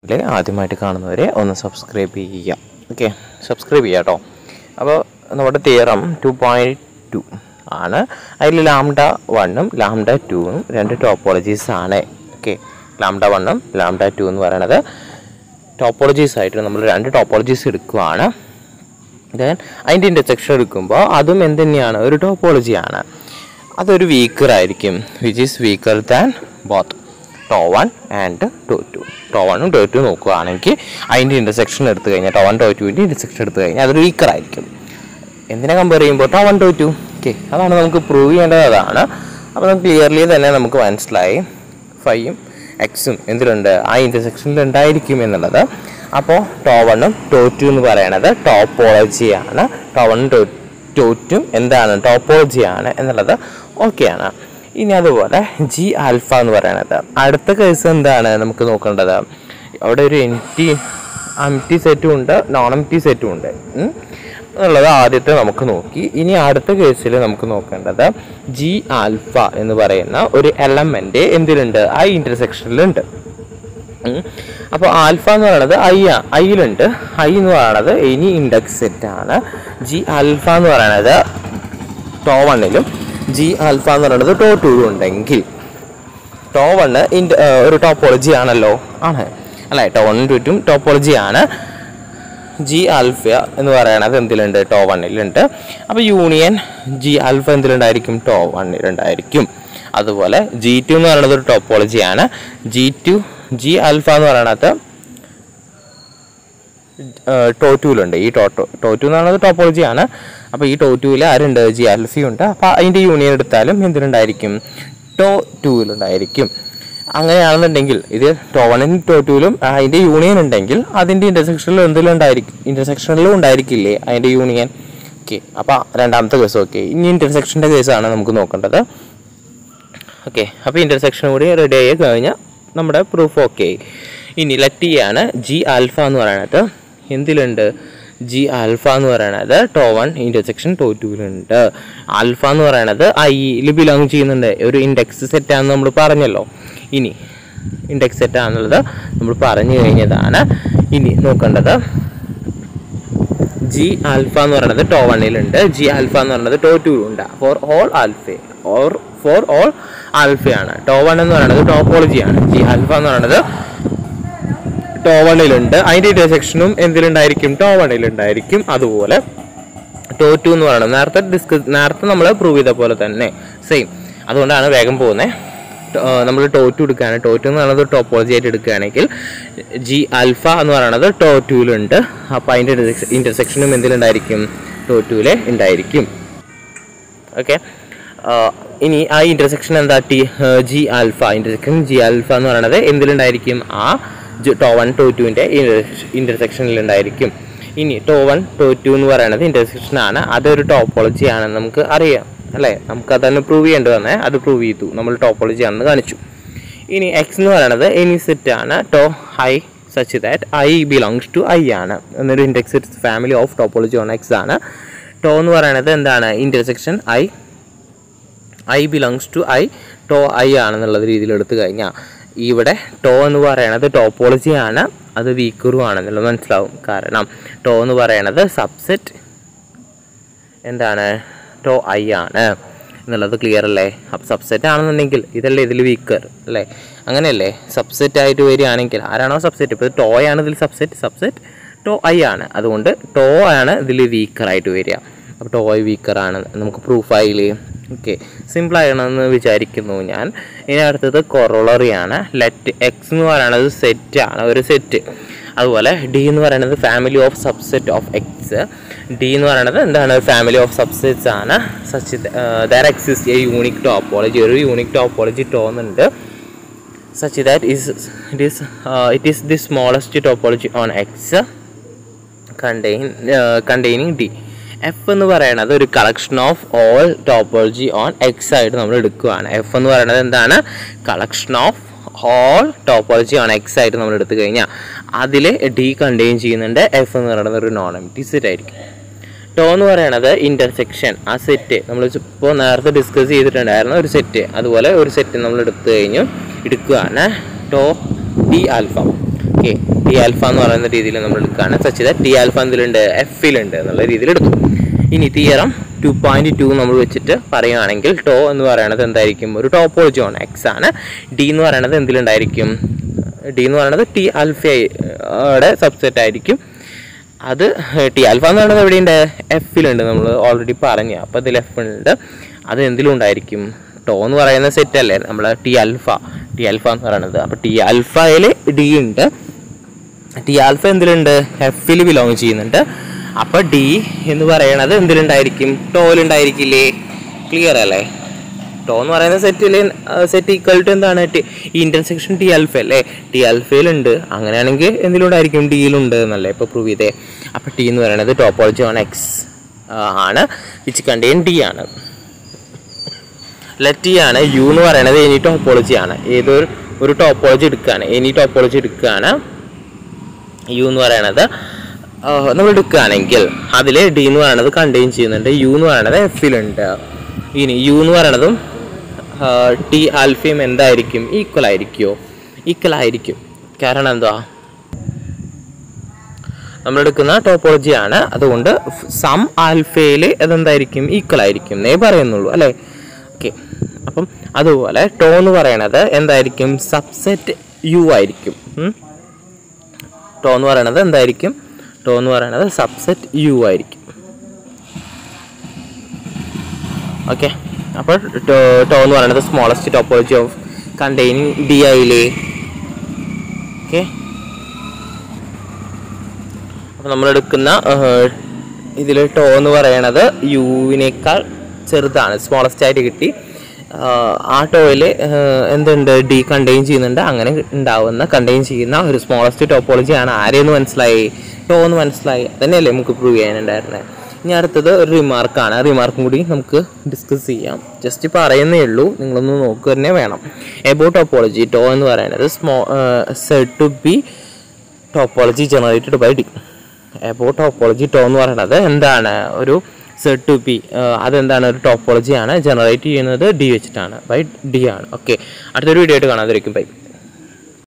ലെ ആദ്യമായിട്ട് കാണുന്നവരെ ഒന്ന് സബ്സ്ക്രൈബ് ചെയ്യുക ഓക്കെ സബ്സ്ക്രൈബ് ചെയ്യുക കേട്ടോ അപ്പോൾ നമ്മുടെ തിയറം ടു പോയിൻറ്റ് ടു ആണ് അതിൽ ലാംഡ വണ്ണും ലാംഡ ടൂവും രണ്ട് ടോപ്പോളജീസ് ആണ് ഓക്കെ ലാംഡ വണ്ണും ലാംഡ ടു എന്ന് പറയുന്നത് ടോപ്പോളജീസ് ആയിട്ട് നമ്മൾ രണ്ട് ടോപ്പോളജീസ് എടുക്കുകയാണ് ദെൻ അതിൻ്റെ ഇൻ്റർസെക്ഷൻ എടുക്കുമ്പോൾ അതും എന്ത് തന്നെയാണ് ഒരു ടോപ്പോളജിയാണ് അതൊരു വീക്കർ ആയിരിക്കും which is weaker than both tau one and tau two tau വണ്ണും ടോ ടു നോക്കുകയാണെങ്കിൽ അതിൻ്റെ ഇൻ്റർസെക്ഷൻ എടുത്തു കഴിഞ്ഞാൽ ടോ വൺ ടോ ടുവിൻ്റെ ഇൻ്റർസെക്ഷൻ എടുത്തു കഴിഞ്ഞാൽ അതൊരു വീക്കർ ആയിരിക്കും എന്തിനാ കമ്പയർ ചെയ്യുമ്പോൾ tau one tau two okay അതാണ് നമുക്ക് പ്രൂവ് ചെയ്യേണ്ടത് അതാണ് അപ്പോൾ നമുക്ക് ക്ലിയർലി തന്നെ നമുക്ക് മനസ്സിലായി ഫൈയും എക്സും എന്തിലുണ്ട് ആ ഇൻ്റർസെക്ഷനിൽ ഉണ്ടായിരിക്കും എന്നുള്ളത് അപ്പോൾ ടോ വണ്ണും ടോ ടു എന്ന് പറയണത് ടോപ്പോളജിയാണ് ടോ വണ്ണും ടോ ടോറ്റും എന്താണ് ടോപ്പോളജിയാണ് എന്നുള്ളത് ഓക്കെയാണ് ഇനി അതുപോലെ ജി ആൽഫ എന്ന് പറയണത് അടുത്ത കേസ് എന്താണ് നമുക്ക് നോക്കേണ്ടത് അവിടെ ഒരു എംറ്റി എംറ്റി സെറ്റും ഉണ്ട് നോൺ എംറ്റി സെറ്റും ഉണ്ട് ഉം. എന്നുള്ളത് ആദ്യത്തെ നമുക്ക് നോക്കി ഇനി അടുത്ത കേസിൽ നമുക്ക് നോക്കേണ്ടത് ജി ആൽഫ എന്ന് പറയുന്ന ഒരു എലമെന്റ് എന്തിലുണ്ട് ഐ ഇന്റർസെക്ഷനിലുണ്ട് അപ്പോൾ ആൽഫ എന്ന് പറയുന്നത് ഐ ഐയിലുണ്ട് ഐ എന്ന് പറയുന്നത് എനി ഇൻഡെക്സ് സെറ്റ് ആണ് ജി ആൽഫ എന്ന് പറയുന്നത് ടോ വണ്ണിലും ജി ആൽഫ എന്ന് പറയുന്നത് ടോ ടൂലും ഉണ്ടെങ്കിൽ ടോ വണ്ണ് ഇൻ ഒരു ടോപ്പോളജി ആണല്ലോ ആണ് അല്ലേ ടോ വണ്ണും ടൂറ്റും ടോപ്പോളജി ആണ് ജി ആൽഫ എന്ന് പറയുന്നത് എന്തിലുണ്ട് ടോ വണ്ണിലുണ്ട് അപ്പോൾ യൂണിയൻ ജി ആൽഫ എന്തിലുണ്ടായിരിക്കും ടോ വണ്ണിലുണ്ടായിരിക്കും അതുപോലെ ജി ടു എന്ന് പറയുന്നത് ഒരു ടോപ്പോളജിയാണ് ജി ടു ജി ആൽഫ എന്ന് പറയുന്നത് ടോ ടുവിലുണ്ട് ഈ ടോ ടോ ടു എന്ന് പറയുന്നത് ടോപ്പോളജിയാണ് അപ്പോൾ ഈ ടോ ടുവിൽ ആരുണ്ട് ജി ആൽഫയുണ്ട് അപ്പോൾ അതിൻ്റെ യൂണിയൻ എടുത്താലും എന്തിലുണ്ടായിരിക്കും ടോ ടുവിലുണ്ടായിരിക്കും അങ്ങനെയാണെന്നുണ്ടെങ്കിൽ ഇത് ടോ വണ്ണിനും ടോ ടുവിലും അതിൻ്റെ യൂണിയൻ ഉണ്ടെങ്കിൽ അതിൻ്റെ ഇൻ്റർസെക്ഷനിലും എന്തെങ്കിലും ഉണ്ടായിരിക്കും ഇൻ്റർസെക്ഷനിലും ഉണ്ടായിരിക്കില്ലേ അതിൻ്റെ യൂണിയൻ ഓക്കെ അപ്പോൾ രണ്ടാമത്തെ കേസ് ഓക്കെ ഇനി ഇൻ്റർസെക്ഷൻ്റെ കേസാണ് നമുക്ക് നോക്കേണ്ടത് ഓക്കെ അപ്പോൾ ഇൻ്റർസെക്ഷൻ കൂടി റെഡി ആയി കഴിഞ്ഞാൽ നമ്മുടെ പ്രൂഫ് ഓക്കെ ഇനി ലെറ്റിയാണ് ജി ആൽഫ എന്ന് പറയുന്നത് എന്തിലുണ്ട് ജി ആൽഫ എന്ന് പറയുന്നത് ടോ വൺ ഇൻ്റർസെക്ഷൻ ടോ ടുവിലുണ്ട് ആൽഫ എന്ന് പറയുന്നത് ഐയിൽ ബിലോങ് ചെയ്യുന്നുണ്ട് ഒരു ഇൻഡെക്സ് സെറ്റാണെന്ന് നമ്മൾ പറഞ്ഞല്ലോ ഇനി ഇൻഡെക്സ് സെറ്റ് ആണെന്നുള്ളത് നമ്മൾ പറഞ്ഞു കഴിഞ്ഞതാണ് ഇനി നോക്കേണ്ടത് ജി ആൽഫ എന്ന് പറയുന്നത് ടോ വണ്ണിലുണ്ട് ജി ആൽഫ എന്ന് പറയുന്നത് ടോ ടൂലുണ്ട് for all alpha or for all ആൽഫയാണ് ടോ വൺ എന്ന് പറയുന്നത് ടോപ്പോളജിയാണ് ജി ആൽഫ എന്ന് പറയുന്നത് ടോ വണ്ണിലുണ്ട് അതിൻ്റെ ഇൻ്റർസെക്ഷനും എന്തിലുണ്ടായിരിക്കും ടോ വണ്ണിലുണ്ടായിരിക്കും അതുപോലെ ടോ ടു എന്ന് പറയുന്നത് നേരത്തെ ഡിസ്കസ് നേരത്തെ നമ്മൾ പ്രൂവ് ചെയ്ത പോലെ തന്നെ സെയിം അതുകൊണ്ടാണ് വേഗം പോകുന്നത് നമ്മൾ ടോ ടു എടുക്കുകയാണ് ടോ ടു എന്ന് പറയുന്നത് ടോപ്പോളജി ആയിട്ട് എടുക്കുകയാണെങ്കിൽ ജി ആൽഫ എന്ന് പറയുന്നത് ടോ ടുവിലുണ്ട് അപ്പോൾ അതിൻ്റെ ഇൻ്റർസെക്ഷനും എന്തിലുണ്ടായിരിക്കും ടോ ടുവിലെ ഉണ്ടായിരിക്കും ഓക്കെ ഇനി ആ ഇൻ്റർസെക്ഷൻ എന്താ T G alpha intersection G alpha എന്ന് പറയുന്നത് എന്തിലുണ്ടായിരിക്കും ആ ടോ വൺ ടോ ടുവിൻ്റെ ഇൻ്റർസെക്ഷനിൽ ഉണ്ടായിരിക്കും ഇനി ടോ വൺ ടോ ടു എന്ന് പറയുന്നത് ഇൻ്റർസെക്ഷൻ ആണ് അതൊരു ടോപ്പോളജി ആണെന്ന് നമുക്ക് അറിയാം അല്ലേ നമുക്ക് അതന്നെ പ്രൂവ് ചെയ്യേണ്ടി വന്നേ അത് പ്രൂവ് ചെയ്തു നമ്മൾ ടോപ്പോളജി ആണെന്ന് കാണിച്ചു ഇനി എക്സ് എന്ന് പറയുന്നത് എനി സെറ്റ് ആണ് tau I such that I belongs to I ആണ് എന്നൊരു index family of topology on X ആണ് ടോ എന്ന് പറയുന്നത് എന്താണ് intersection I I belongs to I tau I ആണെന്നുള്ള രീതിയിൽ എടുത്തു കഴിഞ്ഞാൽ ഇവിടെ ടോ എന്ന് പറയണത് ടോപ്പോളജി ആണ് അത് വീക്കറും ആണെന്നുള്ളത് മനസ്സിലാവും കാരണം ടോ എന്ന് പറയണത് സബ്സെറ്റ് എന്താണ് ടോ ഐ ആണ് എന്നുള്ളത് ക്ലിയർ അല്ലേ അപ്പോൾ സബ്സെറ്റ് ആണെന്നുണ്ടെങ്കിൽ ഇതല്ലേ ഇതിൽ വീക്കർ അല്ലേ അങ്ങനെയല്ലേ സബ്സെറ്റ് ആയിട്ട് വരികയാണെങ്കിൽ ആരാണോ സബ്സെറ്റ് ഇപ്പോൾ ടോ ആണ് ഇതിൽ സബ്സെറ്റ് സബ്സെറ്റ് ടോ ഐ ആണ് അതുകൊണ്ട് ടോ ആണ് ഇതിൽ വീക്കറായിട്ട് വരിക അപ്പോൾ ടോ ഐ വീക്കറാണ് നമുക്ക് പ്രൂഫായില്ലേ ഓക്കെ സിമ്പിളാകണമെന്ന് വിചാരിക്കുന്നു ഞാൻ ഇനി അടുത്തത് കൊറോളറിയാണ് ലെറ്റ് എക്സ് എന്ന് പറയുന്നത് സെറ്റാണ് ഒരു സെറ്റ് അതുപോലെ ഡി എന്ന് പറയുന്നത് family of subset of X D എന്ന് പറയുന്നത് എന്താണ് ഫാമിലി ഓഫ് സബ്സെറ്റ്സ് ആണ് such there exist a unique topology ഒരു യൂണിക് ടോപ്പോളജി ടോന്നുണ്ട് such that is it is it is the smallest topology on X contain containing D F എന്ന് പറയുന്നത് ഒരു collection of all topology on X ആയിട്ട് നമ്മൾ എടുക്കുകയാണ് F എന്ന് പറയുന്നത് എന്താണ് collection of all topology on X ആയിട്ട് നമ്മൾ എടുത്തു കഴിഞ്ഞാൽ അതിൽ ഡി കണ്ടെയ്ൻ ചെയ്യുന്നുണ്ട് എഫ് എന്ന് പറയുന്നത് ഒരു നോൺ എംറ്റി സെറ്റ് ആയിരിക്കും ടോ എന്ന് പറയുന്നത് ഇൻ്റർസെക്ഷൻ ആ സെറ്റ് നമ്മൾ ഇപ്പോൾ നേരത്തെ ഡിസ്കസ് ചെയ്തിട്ടുണ്ടായിരുന്ന ഒരു സെറ്റ് അതുപോലെ ഒരു സെറ്റ് നമ്മൾ എടുത്തു കഴിഞ്ഞു എടുക്കുകയാണ് tau D alpha okay T alpha എന്ന് പറയുന്ന രീതിയിൽ നമ്മൾ എടുക്കുകയാണ് സച്ച് ദാറ്റ് ടി ആൽഫ എന്തിലുണ്ട് എഫിലുണ്ട് എന്നുള്ള രീതിയിൽ എടുക്കും ഇനി തിയറം ടു പോയിന്റ് ടു നമ്മൾ വെച്ചിട്ട് പറയുകയാണെങ്കിൽ ടോ എന്ന് പറയുന്നത് എന്തായിരിക്കും ഒരു ടോപ്പോളജി ആണ് എക്സ് ആണ് ഡി എന്ന് പറയുന്നത് എന്തിലുണ്ടായിരിക്കും ഡി എന്ന് പറയുന്നത് ടി ആൽഫയുടെ സബ്സെറ്റ് ആയിരിക്കും അത് ടി ആൽഫ എന്ന് പറയുന്നത് എവിടെയുണ്ട് എഫിലുണ്ട് നമ്മൾ ഓൾറെഡി പറഞ്ഞു അപ്പോൾ ഇതിൽ എഫ് ഉണ്ട് അത് എന്തിലും ഉണ്ടായിരിക്കും ടോ എന്ന് പറയുന്ന സെറ്റ് അല്ലേ നമ്മൾ ടി ആൽഫ ടി ആൽഫ എന്ന് പറയുന്നത് അപ്പോൾ ടി ആൽഫയിൽ ഡി ഉണ്ട് ടി ആൽഫ എന്തിലുണ്ട് എഫിൽ ബിലോങ് ചെയ്യുന്നുണ്ട് അപ്പോൾ ഡി എന്ന് പറയണത് എന്തിലുണ്ടായിരിക്കും ടോയിലുണ്ടായിരിക്കില്ലേ ക്ലിയർ അല്ലേ ടോ എന്ന് പറയുന്ന സെറ്റിൽ സെറ്റ് ഈക്വൽ ടു എന്താണ് ഇന്റർസെക്ഷൻ ടി ആൽഫ അല്ലേ ടി ആൽഫയിലുണ്ട് അങ്ങനെയാണെങ്കിൽ എന്തിലുണ്ടായിരിക്കും ഡിയിലുണ്ട് എന്നല്ലേ ഇപ്പോൾ പ്രൂവ് ചെയ്തേ അപ്പോൾ ടി എന്ന് പറയുന്നത് ടോപ്പോളജി ആണ് എക്സ് ആണ് വിച്ച് കണ്ടെയ്ൻ ഡി ആണ് ലെറ്റ് ആണ് യു എന്ന് പറയുന്നത് എനി ടോപ്പോളജി ആണ് ഏതൊരു ഒരു ടോപ്പോളജി എടുക്കുകയാണ് എനി ടോപ്പോളജി എടുക്കുകയാണ് യു എന്ന് പറയണത് ആ, നമ്മൾ എടുക്കുകയാണെങ്കിൽ അതിൽ ഡി എന്ന് പറയുന്നത് കണ്ടെയ്ൻ ചെയ്യുന്നുണ്ട് യു എന്ന് പറയുന്നത് എഫിലുണ്ട് ഇനി യു എന്ന് പറയണതും ടി ആൽഫയും എന്തായിരിക്കും ഈക്വൽ ആയിരിക്കുമോ ഈക്വൽ ആയിരിക്കും കാരണം എന്താ നമ്മൾ എടുക്കുന്ന ടോപ്പോളജി ആണ് അതുകൊണ്ട് സം ആൽഫയിൽ അതെന്തായിരിക്കും ഈക്വൽ ആയിരിക്കും എന്നേ പറയുന്നുള്ളൂ അല്ലേ ഓക്കെ അപ്പം അതുപോലെ ടോ എന്ന് പറയണത് എന്തായിരിക്കും സബ്സെറ്റ് യു ആയിരിക്കും ഉം. ടോ എന്ന് പറയണത് എന്തായിരിക്കും ടോ എന്ന് പറയണത് സബ്സെറ്റ് യു ആയിരിക്കും ഓക്കെ അപ്പോൾ ടോ ടോ എന്ന് പറയുന്നത് smallest topology of containing D ഐയിലെ ഓക്കെ അപ്പോൾ നമ്മൾ എടുക്കുന്ന ഇതിൽ ടോ എന്ന് പറയണത് യുവിനേക്കാൾ ചെറുതാണ് സ്മോളസ്റ്റ് ആയിട്ട് കിട്ടി ആഹ് ആ ടോയിൽ എന്തുണ്ട് ഡി കണ്ടെയ്ൻ ചെയ്യുന്നുണ്ട് അങ്ങനെ ഉണ്ടാവുന്ന കണ്ടെയ്ൻ ചെയ്യുന്ന ഒരു സ്മോളസ്റ്റ് ടോപ്പോളജി ആണ് ആരെയെന്ന് മനസ്സിലായി ടോ എന്ന് മനസ്സിലായി തന്നെയല്ലേ നമുക്ക് പ്രൂവ് ചെയ്യാനുണ്ടായിരുന്നത് ഇനി അടുത്തത് ഒരു റിമാർക്കാണ് റിമാർക്കും കൂടി നമുക്ക് ഡിസ്കസ് ചെയ്യാം ജസ്റ്റ് പറയുന്നേ ഉള്ളൂ നിങ്ങളൊന്ന് നോക്കുക തന്നെ വേണം എബോ ടോപ്പോളജി ടോ എന്ന് പറയുന്നത് സ്മോ said to be topology generated by D above topology tau എന്ന് പറയുന്നത് എന്താണ് ഒരു സെഡ് ടു ബി അതെന്താണ് ഒരു ടോപ്പോളജിയാണ് ജനറേറ്റ് ചെയ്യുന്നത് ഡി വെച്ചിട്ടാണ് ബൈ ഡി ആണ് ഓക്കെ അടുത്തൊരു വീഡിയോ ആയിട്ട് കാണാതിരിക്കും ബൈ